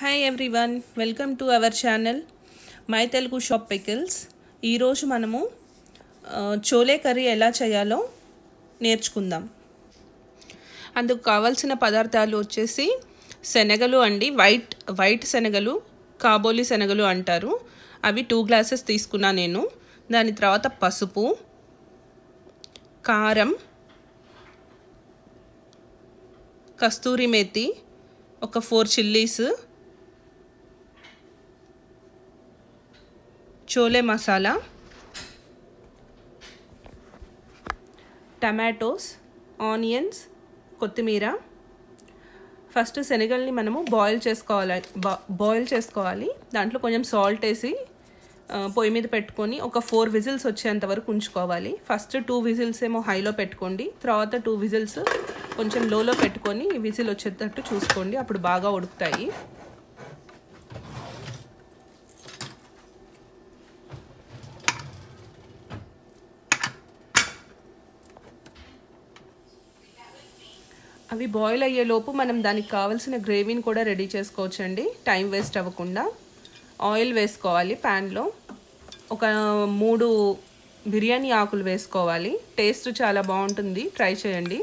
hi everyone welcome to our channel my Telugu shop pickles ఈరోజు మనము ఆ, చోలే కర్రీ ఎలా చేయాలో నేర్చుకుందాం అందుకు కావాల్సిన పదార్థాలు వచ్చేసి శనగలు అండి వైట్ వైట్ శనగలు కాబోలి శనగలు అంటారు అవి టూ గ్లాసెస్ తీసుకున్నా నేను దాని తర్వాత పసుపు కారం కస్తూరి మేతి ఒక four chillies chole masala tomatoes onions కొత్తిమీర ఫస్ట్ శనగల్ని మనము బాయిల్ చేసుకోవాలి బాయిల్ చేసుకోవాలి దాంట్లో కొంచెం సాల్ట్ వేసి ఆ, పొయ్యి మీద పెట్టుకొని ఒక ఫోర్ విజిల్స్ వచ్చేంత వరకు ఉంచుకోవాలి ఫస్ట్ టూ విజిల్స్ ఏమో హైలో పెట్టుకోండి తర్వాత టూ విజిల్స్ కొంచెం లోలో పెట్టుకొని విజిల్ వచ్చేటట్టు చూసుకోండి అప్పుడు బాగా ఉడుకుతాయి అవి బాయిల్ అయ్యేలోపు మనం దానికి కావాల్సిన గ్రేవీని కూడా రెడీ చేసుకోవచ్చండి టైం వేస్ట్ అవ్వకుండా ఆయిల్ వేసుకోవాలి ప్యాన్లో ఒక మూడు బిర్యానీ ఆకులు వేసుకోవాలి టేస్ట్ చాలా బాగుంటుంది ట్రై చేయండి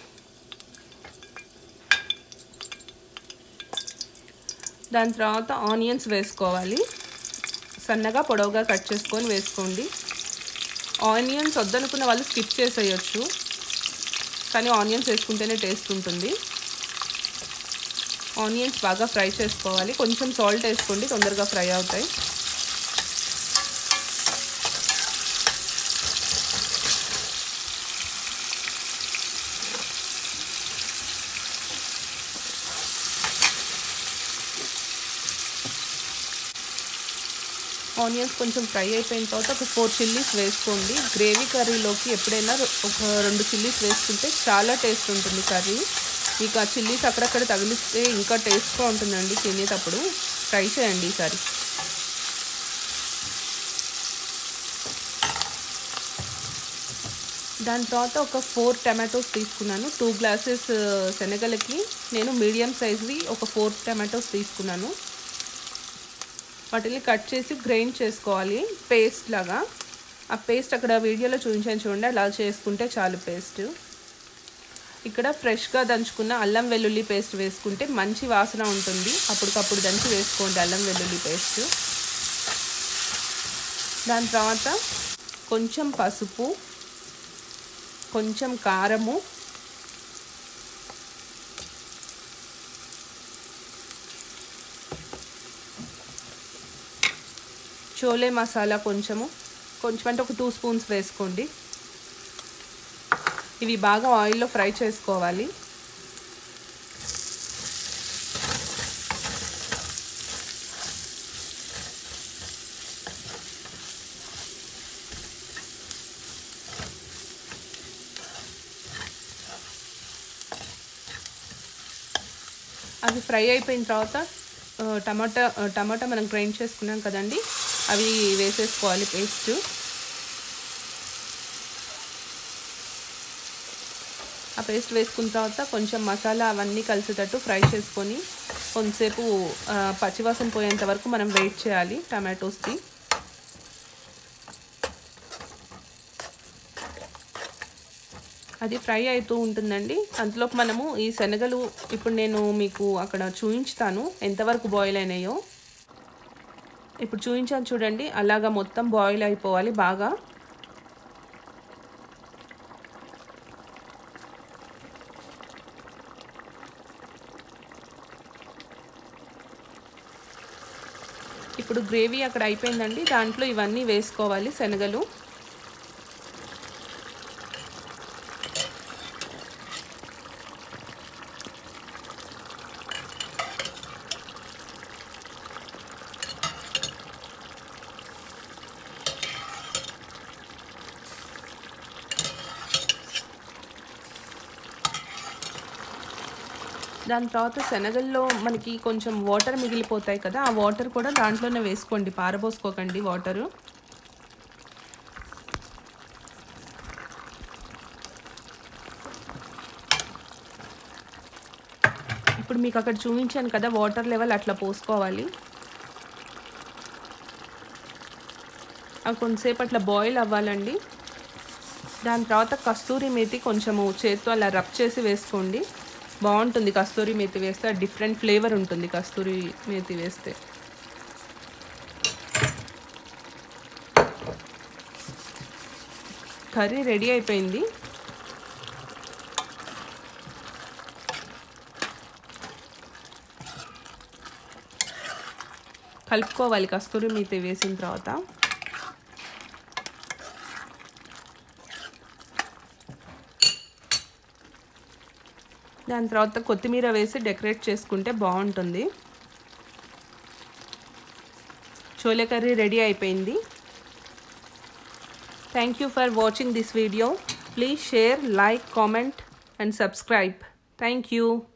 దాని తర్వాత ఆనియన్స్ వేసుకోవాలి సన్నగా పొడవుగా కట్ చేసుకొని వేసుకోండి ఆనియన్స్ వద్దనుకున్న వాళ్ళు స్కిప్ చేసేయచ్చు కానీ ఆనియన్స్ వేసుకుంటేనే టేస్ట్ ఉంటుంది ఆనియన్స్ బాగా ఫ్రై చేసుకోవాలి కొంచెం సాల్ట్ వేసుకోండి తొందరగా ఫ్రై అవుతాయి ఆనియన్స్ కొంచెం ఫ్రై అయిపోయిన తర్వాత ఒక ఫోర్ చిల్లీస్ వేసుకోండి గ్రేవీ కర్రీలోకి ఎప్పుడైనా ఒక రెండు చిల్లీస్ వేసుకుంటే చాలా టేస్ట్ ఉంటుంది కర్రీ మీకు ఆ చిల్లీస్ అక్కడక్కడ తగిలిస్తే ఇంకా టేస్ట్గా ఉంటుందండి తినేటప్పుడు ట్రై చేయండి ఈసారి దాని తర్వాత ఒక ఫోర్ టమాటోస్ తీసుకున్నాను టూ గ్లాసెస్ శనగలకి నేను మీడియం సైజ్వి ఒక ఫోర్ టమాటోస్ తీసుకున్నాను వాటిని కట్ చేసి గ్రైండ్ చేసుకోవాలి పేస్ట్ లాగా ఆ పేస్ట్ అక్కడ వీడియోలో చూపించాను చూడండి అలా చేసుకుంటే చాలు పేస్ట్ ఇక్కడ ఫ్రెష్గా దంచుకున్న అల్లం వెల్లుల్లి పేస్ట్ వేసుకుంటే మంచి వాసన ఉంటుంది అప్పటికప్పుడు దంచి వేసుకోండి అల్లం వెల్లుల్లి పేస్ట్ దాని తర్వాత కొంచెం పసుపు కొంచెం కారము చోలే మసాలా కొంచెము కొంచెం అంటే ఒక టూ స్పూన్స్ వేసుకోండి ఇవి బాగా ఆయిల్లో ఫ్రై చేసుకోవాలి అవి ఫ్రై అయిపోయిన తర్వాత ఆ, టమాటా ఆ, టమాటా మనం గ్రైండ్ చేసుకున్నాం కదండి అవి వేసేసుకోవాలి పేస్ట్ ఆ పేస్ట్ వేసుకున్న తర్వాత కొంచెం మసాలా అవన్నీ కలిసేటట్టు ఫ్రై చేసుకొని కొంతసేపు ఆ, పచ్చివాసన పోయేంత వరకు మనం వెయిట్ చేయాలి టమాటోస్ది అది ఫ్రై అవుతూ ఉంటుందండి అంతలోపు మనము ఈ శనగలు ఇప్పుడు నేను మీకు అక్కడ చూపించుతాను ఎంతవరకు బాయిల్ అయినాయో ఇప్పుడు చూపించాను చూడండి అలాగా మొత్తం బాయిల్ అయిపోవాలి బాగా ఇప్పుడు గ్రేవీ అక్కడ అయిపోయిందండి దాంట్లో ఇవన్నీ వేసుకోవాలి శనగలు దాని తర్వాత శనగల్లో మనకి కొంచెం వాటర్ మిగిలిపోతాయి కదా ఆ వాటర్ కూడా దాంట్లోనే వేసుకోండి పారబోసుకోకండి వాటరు ఇప్పుడు మీకు అక్కడ చూపించాను కదా వాటర్ లెవెల్ అట్లా పోసుకోవాలి అవి కొంతసేపు అట్లా బాయిల్ అవ్వాలండి దాని తర్వాత కస్తూరి మేతి కొంచెము చేత్తో అలా రబ్ చేసి వేసుకోండి బాగుంటుంది కస్తూరి మేతి వేస్తే డిఫరెంట్ ఫ్లేవర్ ఉంటుంది కస్తూరి మేతి వేస్తే కర్రీ రెడీ అయిపోయింది కలుపుకోవాలి కస్తూరి మేతి వేసిన తర్వాత దాని తర్వాత కొత్తిమీర వేసి డెకరేట్ చేసుకుంటే బాగుంటుంది చోలే కర్రీ రెడీ అయిపోయింది thank you for watching this video please share like comment and subscribe thank you